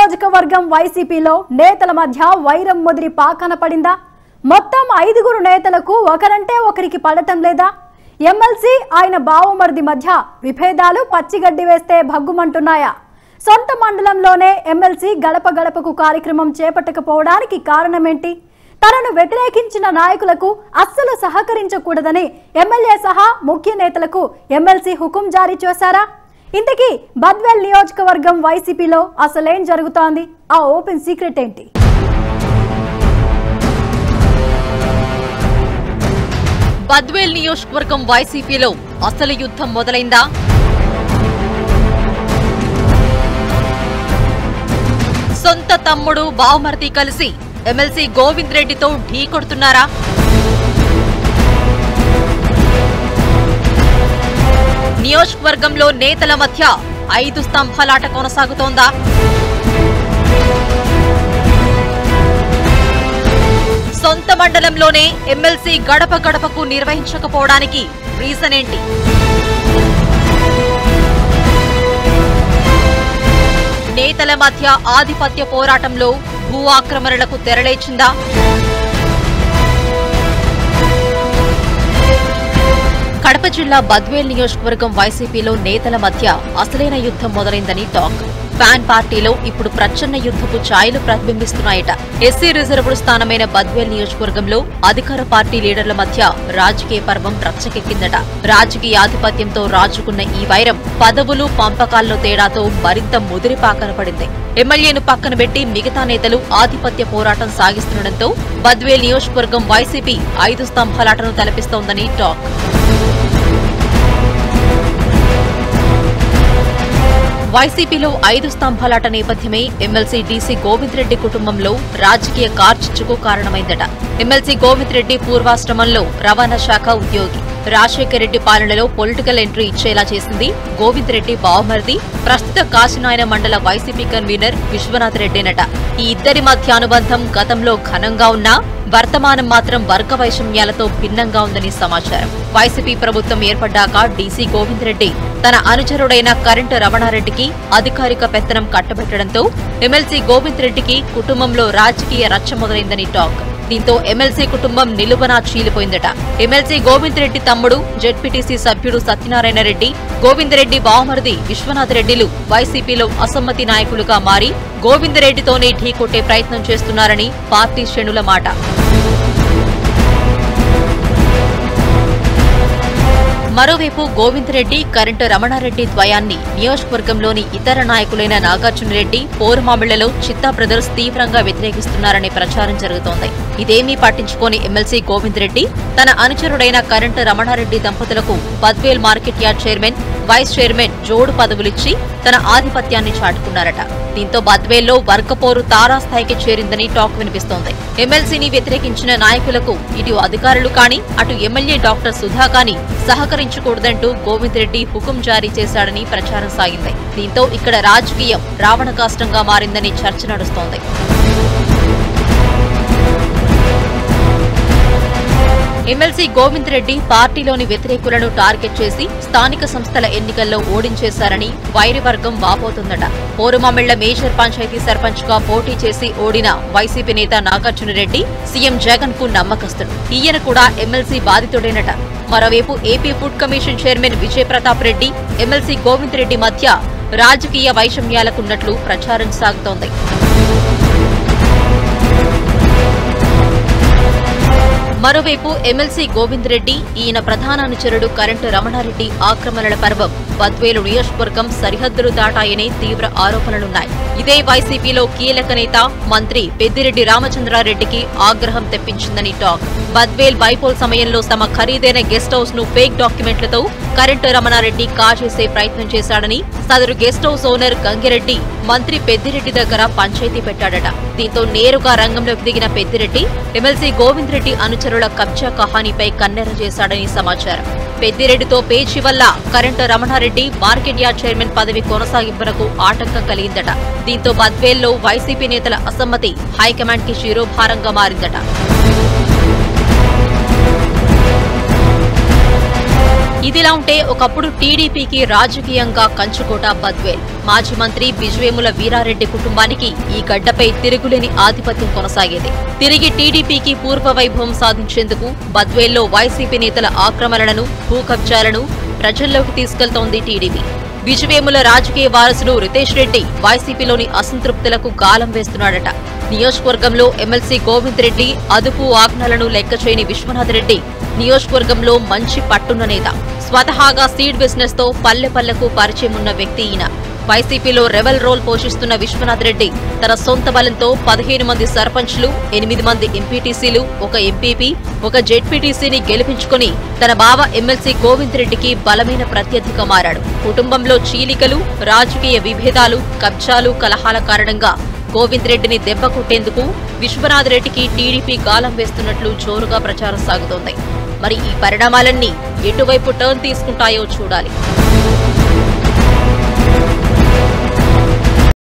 నియోజకవర్గం వైసీపీలో నేతల మధ్య వైరం ముదిరి పాకన పడిందా మొత్తం ఐదుగురు నేతలకు ఒకరంటే ఒకరికి పడటం లేదా ఎమ్మెల్సీ ఆయన బావమరిది మధ్య విభేదాలు పచ్చిగడ్డి వేస్తే భగ్గుమంటున్నాయా సొంత మండలంలోనే ఎమ్మెల్సీ గడప గడపకు కార్యక్రమం చేపట్టకపోవడానికి కారణమేంటి తనను వ్యతిరేకించిన నాయకులకు అస్సలు సహకరించకూడదని ఎమ్మెల్యే సహా ముఖ్య నేతలకు ఎమ్మెల్సీ హుకుం జారీ చేశారా ఇంతకీ బద్వెల్ నియోజకవర్గం వైసీపీలో అసలేం జరుగుతోంది ఆ ఓపెన్ సీక్రెట్ ఏంటి బద్వేల్ నియోజకవర్గం వైసీపీలో అసలు యుద్ధం మొదలైందా సొంత తమ్ముడు బావమర్ది కలిసి ఎమ్మెల్సీ గోవింద్ రెడ్డితో ఢీ కొడుతున్నారా నియోజకవర్గంలో నేతల మధ్య ఐదు స్తంభాలాట కొనసాగుతోందా సొంత మండలంలోనే ఎమ్మెల్సీ గడప గడపకు నిర్వహించకపోవడానికి రీజన్ ఏంటి నేతల మధ్య ఆధిపత్య పోరాటంలో భూ ఆక్రమణలకు తెరలేచిందా కడప జిల్లా బద్వేల్ నియోజకవర్గం వైసీపీలో నేతల మధ్య అసలైన యుద్ధం మొదలైందని టాక్ ఫ్యాన్ పార్టీలో ఇప్పుడు ప్రచన్న యుద్ధపు ఛాయలు ప్రతిబింబిస్తున్నాయట ఎస్సీ రిజర్వ్డ్ స్థానమైన బద్వేల్ నియోజకవర్గంలో అధికార పార్టీ లీడర్ల మధ్య రాజకీయ పర్వం రచ్చకెక్కిందట రాజకీయ ఆధిపత్యంతో రాజుకున్న ఈ వైరం పదవులు పంపకాల్లో తేడాతో మరింత ముదిరిపాకన పడింది ఎమ్మెల్యేను పక్కన పెట్టి మిగతా నేతలు ఆధిపత్య పోరాటం సాగిస్తుండటంతో బద్వేల్ నియోజకవర్గం వైసీపీ ఐదు స్తంభాలాటను తలపిస్తోందని టాక్ వైసీపీలో ఐదు స్తంభాలాట నేపథ్యమే ఎమ్మెల్సీ డీసీ గోవింద్ రెడ్డి కుటుంబంలో రాజకీయ కార్చిచ్చుకు కారణమైందట ఎమ్మెల్సీ గోవింద్ రెడ్డి పూర్వాశ్రమంలో రవాణా శాఖ ఉద్యోగి రాజశేఖర్ రెడ్డి పాలనలో పొలిటికల్ ఎంట్రీ ఇచ్చేలా చేసింది గోవింద్ రెడ్డి బావమరిది ప్రస్తుత కాశీనాయన మండల వైసీపీ కన్వీనర్ విశ్వనాథ్ రెడ్డేనట ఈ ఇద్దరి మధ్య అనుబంధం గతంలో ఘనంగా ఉన్నా వర్తమానం మాత్రం వర్గ వైషమ్యాలతో భిన్నంగా ఉందని సమాచారం వైసీపీ ప్రభుత్వం ఏర్పడ్డాక డీసీ గోవింద్ రెడ్డి తన అనుచరుడైన కరెంటు రమణారెడ్డికి అధికారిక పెత్తనం కట్టబెట్టడంతో ఎమ్మెల్సీ గోవింద్ రెడ్డికి కుటుంబంలో రాజకీయ రచ్చ మొదలైందని టాక్ దీంతో ఎమ్మెల్సీ కుటుంబం నిలువనా చీలిపోయిందట ఎమ్మెల్సీ గోవింద్ రెడ్డి తమ్ముడు జెడ్పీటీసీ సభ్యుడు సత్యనారాయణ రెడ్డి గోవింద్ రెడ్డి బావమరిది విశ్వనాథ్ రెడ్డిలు వైసీపీలో అసమ్మతి నాయకులుగా మారి గోవింద్ రెడ్డితోనే ఢీకొట్టే ప్రయత్నం చేస్తున్నారని పార్టీ శ్రేణుల మాట మరోవైపు గోవింద్ రెడ్డి కరెంటు రమణారెడ్డి ద్వయాన్ని నియోజకవర్గంలోని ఇతర నాయకులైన నాగార్జున రెడ్డి పోరుమామిళ్లలో చిత్తా బ్రదర్స్ తీవ్రంగా వ్యతిరేకిస్తున్నారనే ప్రచారం జరుగుతోంది ఇదేమీ పట్టించుకోని ఎమ్మెల్సీ గోవింద్ రెడ్డి తన అనుచరుడైన కరెంటు రమణారెడ్డి దంపతులకు Badvel market yard chairman vice chairman జోడు పదవులిచ్చి తన ఆధిపత్యాన్ని చాటుకున్నారట దీంతో బద్వేల్లో వర్గపోరు తారాస్థాయికి చేరిందని టాక్ వినిపిస్తోంది ఎమ్మెల్సీని వ్యతిరేకించిన నాయకులకు ఇటు అధికారులు కానీ అటు ఎమ్మెల్యే డాక్టర్ సుధా కానీ సహకరించకూడదంటూ గోవింద్ రెడ్డి హుకుం జారీ చేశాడని ప్రచారం సాగింది దీంతో ఇక్కడ రాజకీయం రావణ కాష్టంగా మారిందని చర్చ నడుస్తోంది ఎమ్మెల్సీ గోవింద్ రెడ్డి పార్టీలోని వ్యతిరేకులను టార్గెట్ చేసి స్థానిక సంస్థల ఎన్నికల్లో ఓడించేశారని వైరివర్గం వాపోతుందట పోరుమామిళ్ల మేజర్ పంచాయతీ సర్పంచ్ గా పోటీ చేసి ఓడిన వైసీపీ నేత నాగార్జున రెడ్డి సీఎం జగన్ కు నమ్మకస్తుడు ఈయన కూడా ఎమ్మెల్సీ బాధితుడేనట మరోవైపు AP food commission chairman Vijay Pratap Reddy MLC Govind Reddy మధ్య రాజకీయ వైషమ్యాలకున్నట్లు ప్రచారం సాగుతోంది మరోవైపు ఎమ్మెల్సీ గోవింద్ రెడ్డి ఈయన ప్రధాన అనుచరుడు కరెంటు రమణారెడ్డి ఆక్రమణల పర్వం బద్వేలు నియోజకవర్గం సరిహద్దులు దాటాయనే తీవ్ర ఆరోపణలున్నాయి ఇదే వైసీపీలో కీలక నేత మంత్రి పెద్దిరెడ్డి రామచంద్రారెడ్డికి ఆగ్రహం తెప్పించిందని టాక్ బద్వేల్ బైపోల్ సమయంలో తమ ఖరీదైన గెస్ట్ హౌస్ ను ఫేక్ డాక్యుమెంట్లతో కరెంటు రమణారెడ్డి కాజేసే ప్రయత్నం చేశాడని సదరు గెస్ట్ హౌస్ ఓనర్ గంగిరెడ్డి మంత్రి పెద్దిరెడ్డి దగ్గర పంచాయతీ పెట్టాడట దీంతో నేరుగా రంగంలోకి దిగిన పెద్దిరెడ్డి ఎమ్మెల్సీ గోవింద్ రెడ్డి అనుచరుల కబ్జా కహానీపై కన్నెర చేశాడని సమాచారం పెద్దిరెడ్డితో పేచీ వల్ల current Ramana Reddy market yard chairman పదవి కొనసాగింపునకు ఆటంకం కలిగిందట దీంతో బద్వేల్లో వైసీపీ నేతల అసమ్మతి హైకమాండ్ కి శిరోభారంగా మారిందట ఇదిలా ఉంటే ఒకప్పుడు టీడీపీకి రాజకీయంగా కంచుకోట బద్వేల్ మాజీ మంత్రి బిజువేముల వీరారెడ్డి కుటుంబానికి ఈ గడ్డపై తిరుగులేని ఆధిపత్యం కొనసాగేది తిరిగి టీడీపీకి పూర్వ వైభవం సాధించేందుకు బద్వేల్లో వైసీపీ నేతల ఆక్రమణలను భూ కబ్జాలను ప్రజల్లోకి తీసుకెళ్తోంది టీడీపీ బిజువేముల రాజకీయ వారసుడు రితేష్ రెడ్డి వైసీపీలోని అసంతృప్తులకు గాలం వేస్తున్నాడట నియోజకవర్గంలో ఎమ్మెల్సీ గోవింద్ రెడ్డి అదుపు ఆజ్ఞలను లెక్క చేయని విశ్వనాథ్ రెడ్డి నియోజకవర్గంలో మంచి పట్టున్న నేత స్వతహాగా సీడ్ బిజినెస్ తో పల్లె పల్లెకు పరిచయం ఉన్న వ్యక్తి ఈయన వైసీపీలో రెవెల్ రోల్ పోషిస్తున్న విశ్వనాథ్ రెడ్డి తన సొంత బలంతో పదిహేను మంది సర్పంచ్లు ఎనిమిది మంది ఎంపీటీసీలు ఒక ఎంపీపీ ఒక జెడ్పీటీసీని గెలిపించుకుని తన బావ ఎమ్మెల్సీ గోవింద్ రెడ్డికి బలమైన ప్రత్యర్థిగా మారాడు కుటుంబంలో చీలికలు రాజకీయ విభేదాలు కబ్జాలు కలహాల కారణంగా గోవింద్ రెడ్డిని దెబ్బ కొట్టేందుకు విశ్వనాథ్ రెడ్డికి టీడీపీ గాలం వేస్తున్నట్లు జోరుగా ప్రచారం సాగుతోంది మరి ఈ పరిణామాలన్నీ ఎటువైపు టర్న్ తీసుకుంటాయో చూడాలి